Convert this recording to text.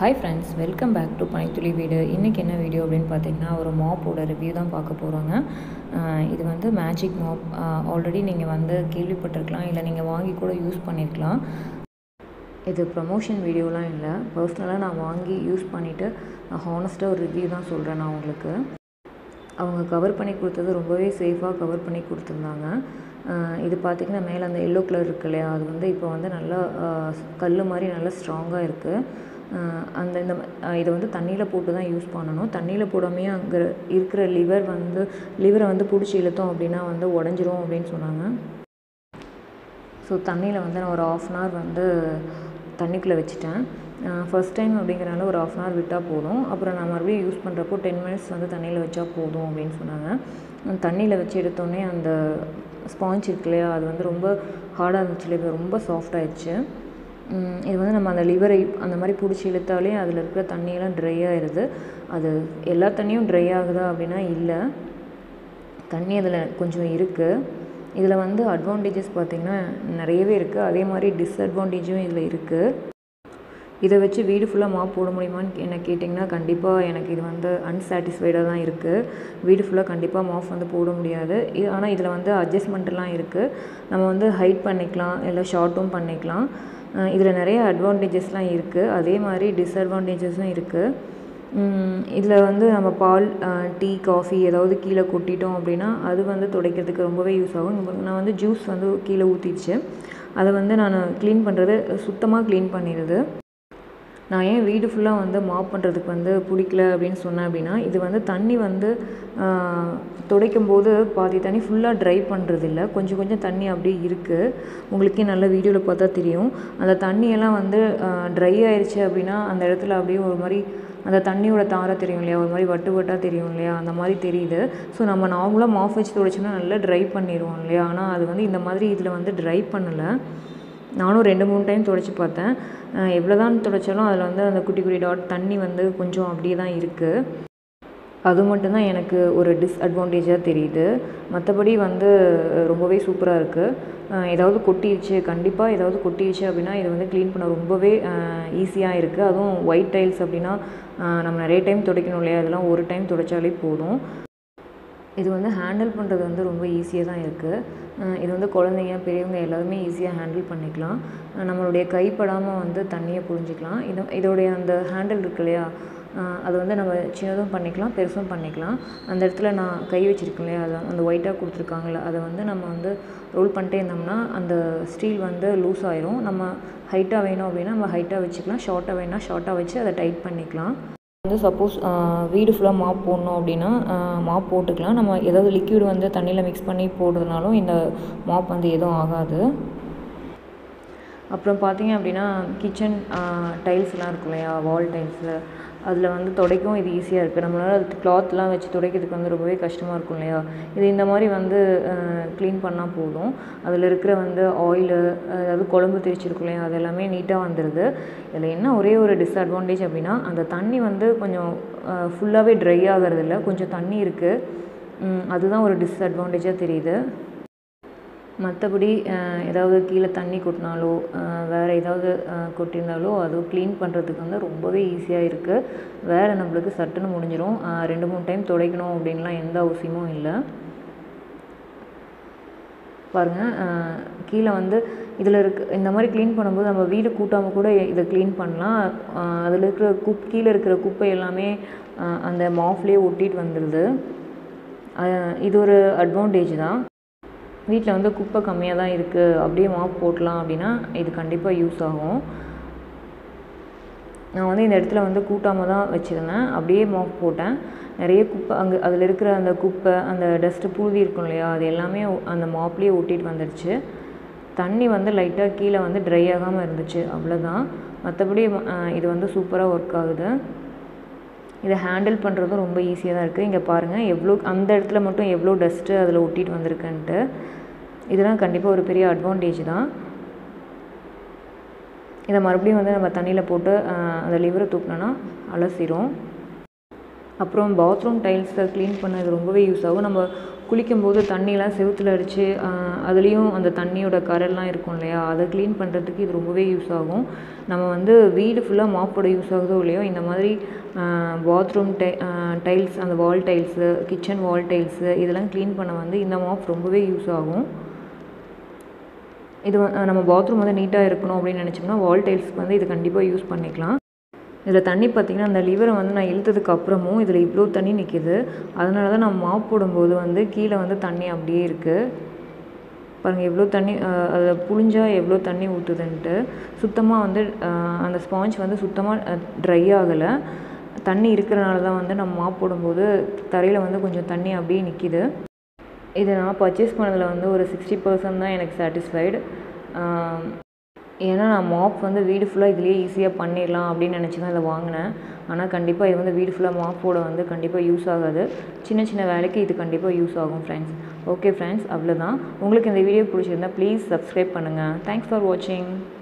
hi friends welcome back to Panaithuli வீடு இன்றைக்கி என்ன வீடியோ அப்படின்னு பார்த்தீங்கன்னா ஒரு மாப்போட ரிவ்யூ தான் பார்க்க போகிறோங்க இது வந்து மேஜிக் மாப் ஆல்ரெடி நீங்கள் வந்து கேள்விப்பட்டிருக்கலாம் இல்லை நீங்கள் வாங்கி கூட யூஸ் பண்ணியிருக்கலாம் இது ப்ரமோஷன் வீடியோலாம் இல்லை பர்சனலாக நான் வாங்கி யூஸ் பண்ணிவிட்டு நான் ஹானஸ்ட்டாக ஒரு ரிவ்யூ தான் சொல்கிறேன் நான் உங்களுக்கு அவங்க கவர் பண்ணி கொடுத்தது ரொம்பவே சேஃபாக கவர் பண்ணி கொடுத்துருந்தாங்க இது பார்த்திங்கன்னா மேலே அந்த எல்லோ கலர் இருக்கு இல்லையா அது வந்து இப்போ வந்து நல்லா கல் மாதிரி நல்லா ஸ்ட்ராங்காக இருக்குது அந்த இந்த இதை வந்து தண்ணியில் போட்டு தான் யூஸ் பண்ணணும் தண்ணியில் போடாமையே அங்கே இருக்கிற லிவர் வந்து லிவரை வந்து பிடிச்சி இழுத்தோம் அப்படின்னா வந்து உடஞ்சிரும் அப்படின்னு சொன்னாங்க ஸோ தண்ணியில் வந்து நான் ஒரு ஆஃப் அன் ஹவர் வந்து தண்ணிக்குள்ளே வச்சுட்டேன் ஃபஸ்ட் டைம் அப்படிங்கிறனால ஒரு ஆஃப் அன் ஹவர் விட்டால் போதும் அப்புறம் நான் மறுபடியும் யூஸ் பண்ணுறப்போ டென் மினிட்ஸ் வந்து தண்ணியில் வச்சா போதும் அப்படின்னு சொன்னாங்க தண்ணியில் வச்சு எடுத்தோடனே அந்த ஸ்பாஞ்ச் இருக்கு இல்லையா அது வந்து ரொம்ப ஹார்டாக இருந்துச்சு இல்லையா ரொம்ப சாஃப்ட் ஆயிடுச்சு இது வந்து நம்ம அந்த லிவரை அந்த மாதிரி பிடிச்சி இழுத்தாலே அதில் இருக்கிற தண்ணியெல்லாம் ட்ரை ஆயிடுது அது எல்லா தண்ணியும் ட்ரை ஆகுதா அப்படின்னா இல்லை தண்ணி அதில் கொஞ்சம் இருக்குது இதில் வந்து அட்வான்டேஜஸ் பார்த்திங்கன்னா நிறையவே இருக்குது அதே மாதிரி டிஸ்அட்வான்டேஜும் இதில் இருக்குது இதை வச்சு வீடு ஃபுல்லாக மாப் போட முடியுமான்னு என்ன கேட்டிங்கன்னா கண்டிப்பாக எனக்கு இது வந்து அன்சாட்டிஸ்ஃபைடாக தான் இருக்குது வீடு ஃபுல்லாக கண்டிப்பாக மாஃப் வந்து போட முடியாது இது ஆனால் இதில் வந்து அட்ஜஸ்ட்மெண்ட்லாம் இருக்குது நம்ம வந்து ஹைட் பண்ணிக்கலாம் இல்லை ஷார்ட்டும் பண்ணிக்கலாம் இதில் நிறைய அட்வான்டேஜஸ்லாம் இருக்குது அதே மாதிரி டிஸ்அட்வான்டேஜஸும் இருக்குது இதில் வந்து நம்ம பால் டீ காஃபி ஏதாவது கீழே கொட்டிட்டோம் அப்படின்னா அது வந்து துடைக்கிறதுக்கு ரொம்பவே யூஸ் ஆகும் நான் வந்து ஜூஸ் வந்து கீழே ஊற்றிடுச்சு அதை வந்து நான் க்ளீன் பண்ணுறது சுத்தமாக க்ளீன் பண்ணிடுது நான் ஏன் வீடு ஃபுல்லாக வந்து மாப் பண்ணுறதுக்கு வந்து பிடிக்கல அப்படின்னு சொன்னேன் அப்படின்னா இது வந்து தண்ணி வந்து துடைக்கும் போது பாதி தண்ணி ஃபுல்லாக ட்ரை பண்ணுறது இல்லை கொஞ்சம் கொஞ்சம் தண்ணி அப்படியே இருக்குது உங்களுக்கே நல்ல வீடியோவில் பார்த்தா தெரியும் அந்த தண்ணியெல்லாம் வந்து ட்ரை ஆயிடுச்சு அப்படின்னா அந்த இடத்துல அப்படியே ஒரு மாதிரி அந்த தண்ணியோட தாரை தெரியும் இல்லையா ஒரு மாதிரி வட்டு வட்டாக தெரியும் இல்லையா அந்த மாதிரி தெரியுது ஸோ நம்ம நார்மலாக மாஃப் வச்சு துடைச்சோம்னா நல்லா ட்ரை பண்ணிடுவோம் இல்லையா ஆனால் அது வந்து இந்த மாதிரி இதில் வந்து ட்ரை பண்ணலை நானும் ரெண்டு மூணு டைம் துடைச்சி பார்த்தேன் எவ்வளோ தான் துடைச்சாலும் அதில் வந்து அந்த குட்டி குட்டி டாட் தண்ணி வந்து கொஞ்சம் அப்படியே தான் இருக்குது அது மட்டும்தான் எனக்கு ஒரு டிஸ்அட்வான்டேஜாக தெரியுது மற்றபடி வந்து ரொம்பவே சூப்பராக இருக்குது ஏதாவது கொட்டிடுச்சு கண்டிப்பாக ஏதாவது கொட்டிடுச்சு அப்படின்னா இது வந்து க்ளீன் பண்ண ரொம்பவே ஈஸியாக இருக்குது அதுவும் ஒயிட் டைல்ஸ் அப்படின்னா நம்ம நிறைய டைம் துடைக்கணும் இல்லையா அதெல்லாம் ஒரு டைம் துடைச்சாலே போதும் இது வந்து ஹேண்டில் பண்ணுறது வந்து ரொம்ப ஈஸியாக தான் இருக்குது இது வந்து குழந்தைங்க பெரியவங்க எல்லாருமே ஈஸியாக ஹேண்டில் பண்ணிக்கலாம் நம்மளுடைய கைப்படாமல் வந்து தண்ணியை புழிஞ்சிக்கலாம் இது இதோடைய அந்த ஹேண்டில் இருக்கு இல்லையா அது வந்து நம்ம சின்னதும் பண்ணிக்கலாம் பெருசும் பண்ணிக்கலாம் அந்த இடத்துல நான் கை வச்சுருக்கேன் இல்லையா அது அந்த ஒயிட்டாக கொடுத்துருக்காங்கள அதை வந்து நம்ம வந்து ரோல் பண்ணிட்டே இருந்தோம்னா அந்த ஸ்டீல் வந்து லூஸ் ஆயிரும் நம்ம ஹைட்டாக வேணும் அப்படின்னா நம்ம ஹைட்டாக வச்சுக்கலாம் ஷார்ட்டாக வேணும்னா ஷார்ட்டாக வச்சு அதை டைட் பண்ணிக்கலாம் வந்து சப்போஸ் வீடு ஃபுல்லாக மாப் போடணும் அப்படின்னா மாப் போட்டுக்கலாம் நம்ம ஏதாவது லிக்விட் வந்து தண்ணியில் மிக்ஸ் பண்ணி போடுறதுனாலும் இந்த மாப் வந்து எதுவும் ஆகாது அப்புறம் பார்த்தீங்க அப்படின்னா கிச்சன் டைல்ஸ்லாம் இருக்கும் இல்லையா வால் டைல்ஸில் அதில் வந்து துடைக்கவும் இது ஈஸியாக இருக்குது நம்மளால் அது கிளாத்லாம் வச்சு துடைக்கிறதுக்கு வந்து ரொம்பவே கஷ்டமாக இருக்கும் இல்லையா இது இந்த மாதிரி வந்து க்ளீன் பண்ணால் போதும் அதில் இருக்கிற வந்து ஆயிலு அதாவது குழம்பு திரிச்சிருக்கும் இல்லையா அது எல்லாமே நீட்டாக வந்துடுது இதில் என்ன ஒரே ஒரு டிஸ்அட்வான்டேஜ் அப்படின்னா அந்த தண்ணி வந்து கொஞ்சம் ஃபுல்லாகவே ட்ரை ஆகிறதில்ல கொஞ்சம் தண்ணி இருக்குது அதுதான் ஒரு டிஸ்அட்வான்டேஜாக தெரியுது மற்றபடி ஏதாவது கீழே தண்ணி கொட்டினாலோ வேறு ஏதாவது கொட்டியிருந்தாலோ அது க்ளீன் பண்ணுறதுக்கு வந்து ரொம்பவே ஈஸியாக இருக்குது வேறு நம்மளுக்கு சட்டுன்னு முடிஞ்சிடும் ரெண்டு மூணு டைம் துடைக்கணும் அப்படின்லாம் எந்த அவசியமும் இல்லை பாருங்கள் கீழே வந்து இதில் இருக்க இந்த மாதிரி க்ளீன் பண்ணும்போது நம்ம வீடு கூட்டாமல் கூட இதை க்ளீன் பண்ணலாம் அதில் இருக்கிற குப் கீழே இருக்கிற குப்பை எல்லாமே அந்த மாஃப்லேயே ஒட்டிட்டு வந்துடுது இது ஒரு அட்வான்டேஜ் தான் வீட்டில் வந்து குப்பை கம்மியாக தான் இருக்குது அப்படியே மாப் போட்டலாம் அப்படின்னா இது கண்டிப்பாக யூஸ் ஆகும் நான் வந்து இந்த இடத்துல வந்து கூட்டாமல் தான் வச்சுருந்தேன் அப்படியே மாப் போட்டேன் நிறைய குப்பை அங்கே அதில் இருக்கிற அந்த குப்பை அந்த டஸ்ட்டு புழுதி இருக்கும் இல்லையா அது எல்லாமே அந்த மாப்லேயே ஒட்டிட்டு வந்துடுச்சு தண்ணி வந்து லைட்டாக கீழே வந்து ட்ரை ஆகாமல் இருந்துச்சு அவ்வளோதான் மற்றபடி இது வந்து சூப்பராக ஒர்க் ஆகுது இதை ஹேண்டில் பண்ணுறதும் ரொம்ப ஈஸியாக தான் இருக்குது இங்கே பாருங்கள் எவ்வளோ அந்த இடத்துல மட்டும் எவ்வளோ டஸ்ட்டு அதில் ஒட்டிட்டு வந்திருக்குன்ட்டு இதெல்லாம் கண்டிப்பாக ஒரு பெரிய அட்வான்டேஜ் தான் இதை மறுபடியும் வந்து நம்ம தண்ணியில் போட்டு அந்த லிவரை தூக்கினோன்னா அலசிரும் அப்புறம் பாத்ரூம் டைல்ஸை க்ளீன் பண்ண இது ரொம்பவே யூஸ் ஆகும் நம்ம குளிக்கும்போது தண்ணிலாம் செவுத்துல அடித்து அதுலேயும் அந்த தண்ணியோட கரெல்லாம் இருக்கும் இல்லையா அதை க்ளீன் பண்ணுறதுக்கு இது ரொம்பவே யூஸ் ஆகும் நம்ம வந்து வீடு ஃபுல்லாக மாப்போட யூஸ் ஆகுதோ இல்லையோ இந்த மாதிரி பாத்ரூம் டை டைல்ஸ் அந்த wall tiles kitchen wall tiles இதெல்லாம் க்ளீன் பண்ண வந்து இந்த மாப் ரொம்பவே யூஸ் ஆகும் இது வ- நம்ம பாத்ரூம் வந்து நீட்டாக இருக்கணும் அப்படின்னு நினச்சோம்னா வால் டைல்ஸ்க்கு வந்து இது கண்டிப்பாக யூஸ் பண்ணிக்கலாம் இதில் தண்ணி பார்த்திங்கன்னா அந்த லிவரை வந்து நான் இழுத்ததுக்கு அப்புறமும் இதில் இவ்வளோ தண்ணி நிற்கிது அதனால தான் நான் மாப் போடும்போது வந்து கீழே வந்து தண்ணி அப்படியே இருக்குது பாருங்கள் எவ்வளோ தண்ணி அதில் புழிஞ்சா எவ்வளோ தண்ணி ஊற்றுதுன்ட்டு சுத்தமாக வந்து அஹ், அந்த ஸ்பாஞ்ச் வந்து சுத்தமாக ட்ரை ஆகலை தண்ணி இருக்கிறனால தான் வந்து நம்ம மாப் போடும்போது தரையில் வந்து கொஞ்சம் தண்ணி அப்படியே நிற்கிது இது நான் பர்ச்சேஸ் பண்ணதில் வந்து ஒரு சிக்ஸ்டி பர்சன்ட் தான் எனக்கு சாட்டிஸ்ஃபைடு ஏன்னா நான் மாப் வந்து வீடு ஃபுல்லாக இதுலேயே ஈஸியாக பண்ணிடலாம் அப்படின்னு நினச்சி தான் இதை வாங்கினேன் ஆனால் கண்டிப்பாக இது வந்து வீடு ஃபுல்லாக மாப்போட வந்து கண்டிப்பாக யூஸ் ஆகாது சின்ன சின்ன வேலைக்கு இது கண்டிப்பாக யூஸ் ஆகும் ஃப்ரெண்ட்ஸ் ஓகே ஃப்ரெண்ட்ஸ் அவ்வளோதான் உங்களுக்கு இந்த வீடியோ பிடிச்சிருந்தா ப்ளீஸ் சப்ஸ்கிரைப் பண்ணுங்கள் தேங்க்ஸ் ஃபார் வாட்சிங்